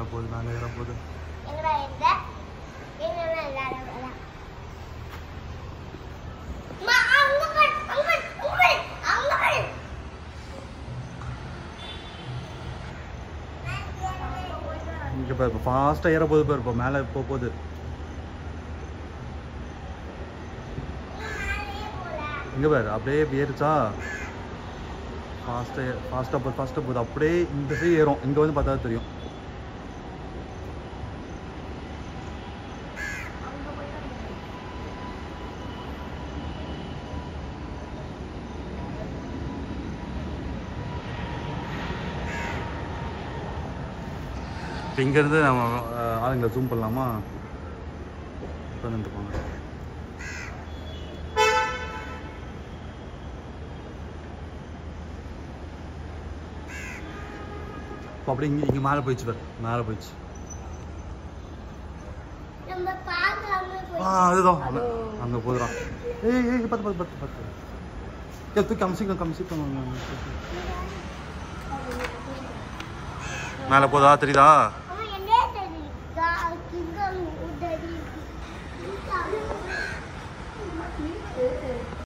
போகுது மேலே ஏற போகுது எங்கடா எந்த எங்கடா எல்லாரும் வரலாம் அம்மா, அங்க பாரு, அங்க பாரு, அங்க பாரு, அங்க பாரு. இங்கே பாரு இப்போ ஃபாஸ்ட்டாக ஏற போகுது பாரு இப்போ மேலே போக போகுது இங்கே பாரு அப்படியே இப்படி ஏறிச்சா ஃபாஸ்ட்டாக ஃபாஸ்ட்டாக போகுது ஃபாஸ்ட்டாக போகுது அப்படியே இந்த சைடு ஏறும் இங்கே வந்து பார்த்தா தெரியும் இப்போ இங்கேருந்து நம்ம அஹ், ஆளுங்களை ஜூம் பண்ணலாமா உட்காந்துட்டு போங்க இப்போ அப்படியே இங்கே இங்கே மேலே போயிடுச்சு பாரு மேலே போயிடுச்சு நம்ம பார்க்காம ஆ போய் அதுதான் அங்க- அங்கே போதுறான் ஏய் ஏய் பார்த்து பார்த்து பார்த்து பார்த்து ஏ தூக்கி கம்சிக்கம் கம்சிக்கம் மேலே போதா தெரியுதா அவன் என்ன தெரியுதா கிங்கம் உதவி